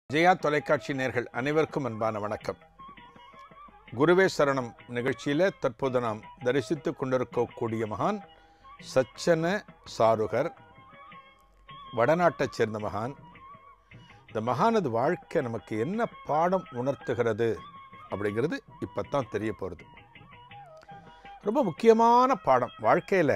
ஜெயா தொலைக்காட்சி நேர்கள் அனைவருக்கும் அன்பான வணக்கம் குருவே சரணம் நிகழ்ச்சியில் தற்போது நாம் தரிசித்து கொண்டிருக்கக்கூடிய மகான் சச்சன சாருகர் வடநாட்டைச் சேர்ந்த மகான் இந்த மகானது வாழ்க்கை நமக்கு என்ன பாடம் உணர்த்துகிறது அப்படிங்கிறது இப்போ தான் தெரிய போகிறது ரொம்ப முக்கியமான பாடம் வாழ்க்கையில்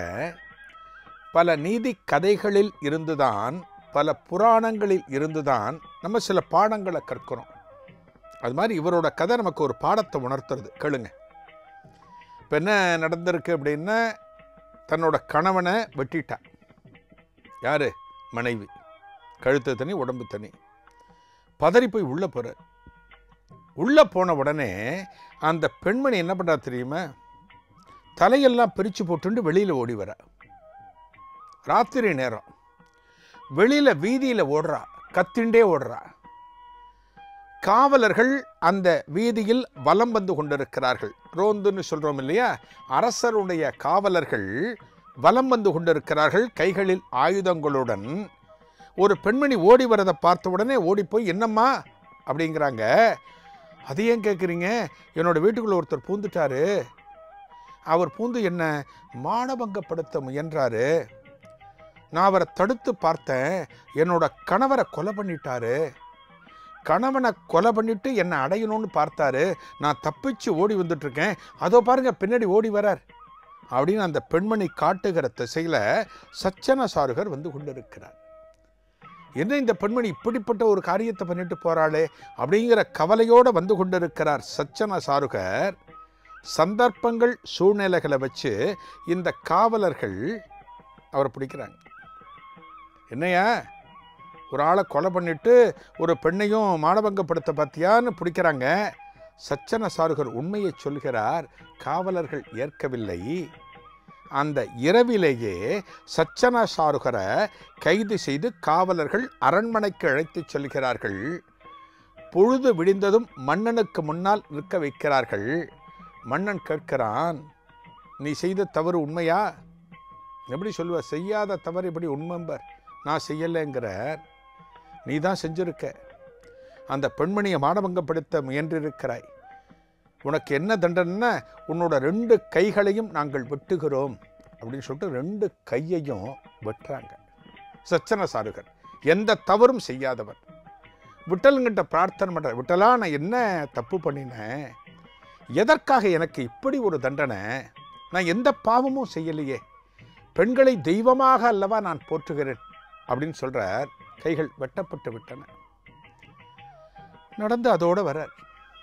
பல நீதி கதைகளில் இருந்துதான் பல புராணங்களில் இருந்துதான் நம்ம சில பாடங்களை கற்கிறோம் அது மாதிரி இவரோட கதை நமக்கு ஒரு பாடத்தை உணர்த்துறது கேளுங்க இப்போ என்ன நடந்திருக்கு அப்படின்னா தன்னோட கணவனை வெட்டிட்டா யாரு மனைவி கழுத்து தனி உடம்பு தனி பதறி போய் உள்ளே போகிற உள்ளே போன உடனே அந்த பெண்மணி என்ன பண்ணுறா தெரியுமா தலையெல்லாம் பிரித்து போட்டுண்டு வெளியில் ஓடி வர ராத்திரி நேரம் வெளியில் வீதியில் ஓடுறா கத்திண்டே ஓடுறா காவலர்கள் அந்த வீதியில் வலம் வந்து கொண்டிருக்கிறார்கள் ரோந்துன்னு சொல்கிறோம் இல்லையா அரசருடைய காவலர்கள் வலம் வந்து கொண்டிருக்கிறார்கள் கைகளில் ஆயுதங்களுடன் ஒரு பெண்மணி ஓடி வரதை பார்த்த உடனே ஓடி போய் என்னம்மா அப்படிங்கிறாங்க அது ஏன் கேட்குறீங்க என்னோட வீட்டுக்குள்ள ஒருத்தர் பூந்துட்டாரு அவர் பூந்து என்ன மானபங்கப்படுத்த முயன்றாரு நான் அவரை தடுத்து பார்த்தேன் என்னோட கணவரை கொலை பண்ணிட்டாரு கணவனை கொலை பண்ணிட்டு என்னை அடையணும்னு பார்த்தாரு நான் தப்பிச்சு ஓடி வந்துட்டு இருக்கேன் அதோ பாருங்க பின்னாடி ஓடி வரார் அப்படின்னு அந்த பெண்மணி காட்டுகிற திசையில் சச்சன சாருகர் வந்து கொண்டிருக்கிறார் என்ன இந்த பெண்மணி இப்படிப்பட்ட ஒரு காரியத்தை பண்ணிட்டு போறாளே அப்படிங்கிற கவலையோடு வந்து கொண்டிருக்கிறார் சச்சன சாருகர் சந்தர்ப்பங்கள் சூழ்நிலைகளை வச்சு இந்த காவலர்கள் அவரை பிடிக்கிறாங்க என்னையா ஒரு ஆளை கொலை பண்ணிட்டு ஒரு பெண்ணையும் மானபங்கப்படுத்த பார்த்தியான்னு பிடிக்கிறாங்க சச்சன சாருகர் உண்மையை சொல்கிறார் காவலர்கள் ஏற்கவில்லை அந்த இரவிலேயே சச்சன சாருகரை கைது செய்து காவலர்கள் அரண்மனைக்கு அழைத்துச் செல்கிறார்கள் பொழுது விடிந்ததும் மன்னனுக்கு முன்னால் நிற்க வைக்கிறார்கள் மன்னன் கேட்கிறான் நீ செய்த தவறு உண்மையா எப்படி சொல்லுவ செய்யாத தவறு எப்படி உண்மைம்பர் நான் செய்யலைங்கிறார் நீ தான் செஞ்சிருக்க அந்த பெண்மணியை மானபங்கப்படுத்த முயன்றிருக்கிறாய் உனக்கு என்ன தண்டனைன்னா உன்னோட ரெண்டு கைகளையும் நாங்கள் வெட்டுகிறோம் அப்படின்னு சொல்லிட்டு ரெண்டு கையையும் வெட்டுறாங்க சச்சன சாருகர் எந்த தவறும் செய்யாதவர் விட்டலுங்கிட்ட பிரார்த்தனை பண்ணுற விட்டலா நான் என்ன தப்பு பண்ணினேன் எதற்காக எனக்கு இப்படி ஒரு தண்டனை நான் எந்த பாவமும் செய்யலையே பெண்களை தெய்வமாக அல்லவா நான் போற்றுகிறேன் அப்படின்னு சொல்கிறார் கைகள் வெட்டப்பட்டு விட்டன நடந்து அதோடு வரார்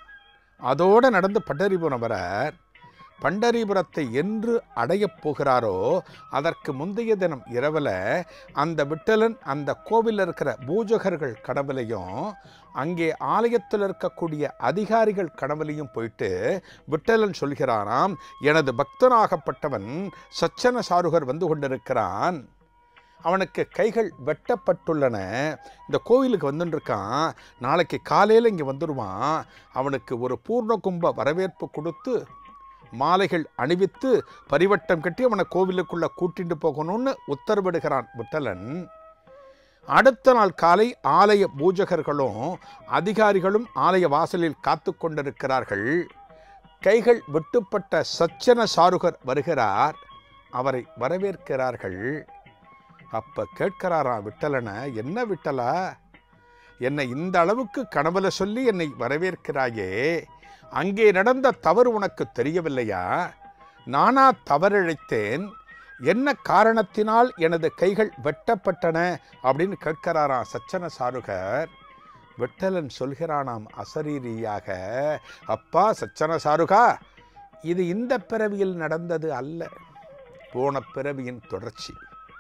அதோடு நடந்து பண்டரிபுரம் வரார் பண்டரிபுரத்தை என்று அடையப் போகிறாரோ அதற்கு முந்தைய தினம் இரவில் அந்த விட்டலன் அந்த கோவிலில் இருக்கிற பூஜகர்கள் கடவுளையும் அங்கே ஆலயத்தில் இருக்கக்கூடிய அதிகாரிகள் கடவுளையும் போயிட்டு விட்டலன் சொல்கிறாராம் எனது பக்தனாகப்பட்டவன் சச்சன சாருகர் வந்து கொண்டிருக்கிறான் அவனுக்கு கைகள் வெட்டப்பட்டுள்ளன இந்த கோவிலுக்கு வந்துட்டுருக்கான் நாளைக்கு காலையில் இங்கே வந்துடுவான் அவனுக்கு ஒரு பூர்ண கும்ப வரவேற்பு கொடுத்து மாலைகள் அணிவித்து பரிவட்டம் கட்டி அவனை கோவிலுக்குள்ளே கூட்டிட்டு போகணும்னு உத்தரவிடுகிறான் விட்டலன் அடுத்த நாள் காலை ஆலய பூஜகர்களும் அதிகாரிகளும் ஆலய வாசலில் காத்து கொண்டிருக்கிறார்கள் கைகள் வெட்டுப்பட்ட சச்சன சாருகர் வருகிறார் அவரை வரவேற்கிறார்கள் அப்ப கேட்கிறாராம் விட்டலனை என்ன விட்டலா என்னை இந்த அளவுக்கு கனவுல சொல்லி என்னை வரவேற்கிறாயே அங்கே நடந்த தவறு உனக்கு தெரியவில்லையா நானா தவறிழைத்தேன் என்ன காரணத்தினால் எனது கைகள் வெட்டப்பட்டன அப்படின்னு கேட்கிறாராம் சச்சன சாருகர் விட்டலன் சொல்கிறானாம் அசரீரியாக அப்பா சச்சன சாருகா இது இந்த பிறவியில் நடந்தது அல்ல போன பிறவியின் தொடர்ச்சி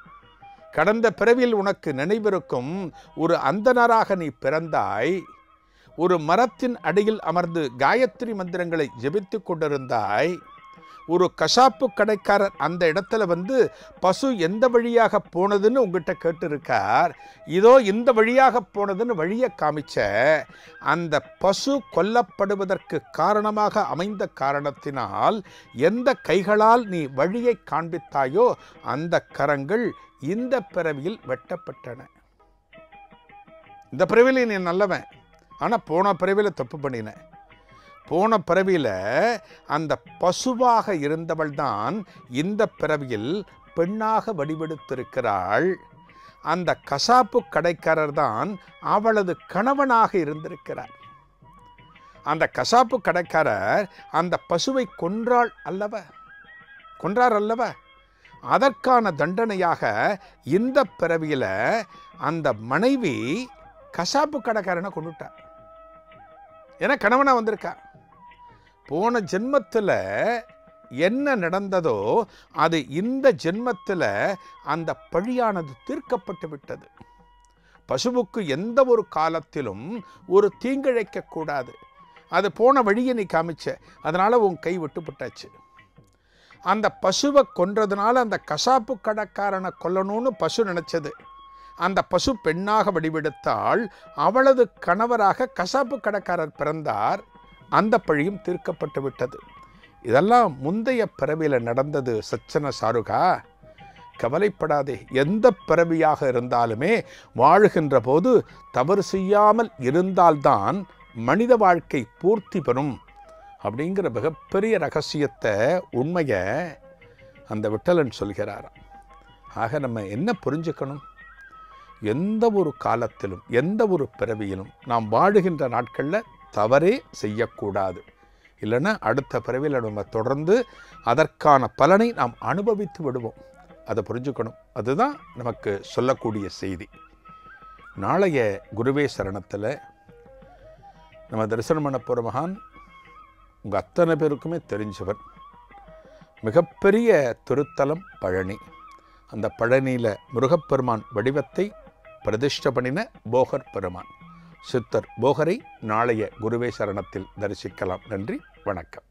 கடந்த பிறவியில் உனக்கு நினைவிருக்கும் ஒரு அந்தனராக நீ பிறந்தாய் ஒரு மரத்தின் அடியில் அமர்ந்து காயத்ரி மந்திரங்களை ஜெபித்து கொண்டிருந்தாய் ஒரு கசாப்பு கடைக்காரர் அந்த இடத்துல வந்து பசு எந்த வழியாக போனதுன்னு உங்ககிட்ட கேட்டிருக்கார் இதோ இந்த வழியாக போனதுன்னு வழியை காமிச்ச அந்த பசு கொல்லப்படுவதற்கு காரணமாக அமைந்த காரணத்தினால் எந்த கைகளால் நீ வழியை காண்பித்தாயோ அந்த கரங்கள் இந்த பிறவியில் வெட்டப்பட்டன இந்த பிறவியில் நீ நல்லவன் ஆனால் போன பிறவியில் தப்பு பண்ணினேன் போன பிறவியில் அந்த பசுவாக இருந்தவள் தான் இந்த பிறவியில் பெண்ணாக வடிவெடுத்திருக்கிறாள் அந்த கசாப்பு கடைக்காரர் தான் அவளது கணவனாக இருந்திருக்கிறார் அந்த கசாப்பு கடைக்காரர் அந்த பசுவை கொன்றாள் அல்லவ கொன்றார் அல்லவ அதற்கான தண்டனையாக இந்த பிறவியில் அந்த மனைவி கசாப்பு கடைக்காரனை கொண்டுட்டார் ஏன்னா கணவனா வந்திருக்கா போன ஜென்மத்தில் என்ன நடந்ததோ அது இந்த ஜென்மத்தில் அந்த பழியானது தீர்க்கப்பட்டு விட்டது பசுவுக்கு எந்த ஒரு காலத்திலும் ஒரு தீங்கிழைக்க கூடாது அது போன வழியை நீ காமிச்ச அதனால உன் கை விட்டுப்பட்டாச்சு அந்த பசுவை கொன்றதுனால அந்த கசாப்பு கடைக்காரனை கொல்லணும்னு பசு நினைச்சது அந்த பசு பெண்ணாக வடிவெடுத்தால் அவளது கணவராக கசாப்பு கடைக்காரர் பிறந்தார் அந்த பழியும் தீர்க்கப்பட்டு விட்டது இதெல்லாம் முந்தைய பிறவியில் நடந்தது சச்சன சாருகா கவலைப்படாதே எந்த பிறவியாக இருந்தாலுமே வாழுகின்ற போது தவறு செய்யாமல் இருந்தால்தான் மனித வாழ்க்கை பூர்த்தி பெறும் அப்படிங்கிற மிகப்பெரிய ரகசியத்தை உண்மையை அந்த விட்டலன் சொல்கிறாராம் ஆக நம்ம என்ன புரிஞ்சுக்கணும் எந்த ஒரு காலத்திலும் எந்த ஒரு பிறவியிலும் நாம் வாழுகின்ற நாட்களில் தவறே செய்யக்கூடாது இல்லைன்னா அடுத்த பிறவியில் நம்ம தொடர்ந்து அதற்கான பலனை நாம் அனுபவித்து விடுவோம் அதை புரிஞ்சுக்கணும் அதுதான் நமக்கு சொல்லக்கூடிய செய்தி நாளைய குருவே சரணத்தில் நம்ம தரிசனம் பண்ண போகிற மகான் உங்கள் அத்தனை பேருக்குமே தெரிஞ்சவர் மிகப்பெரிய திருத்தலம் பழனி அந்த பழனியில் முருகப்பெருமான் வடிவத்தை பிரதிஷ்ட பண்ணின போகர் பெருமான் சித்தர் போகரை நாளைய குருவே சரணத்தில் தரிசிக்கலாம் நன்றி வணக்கம்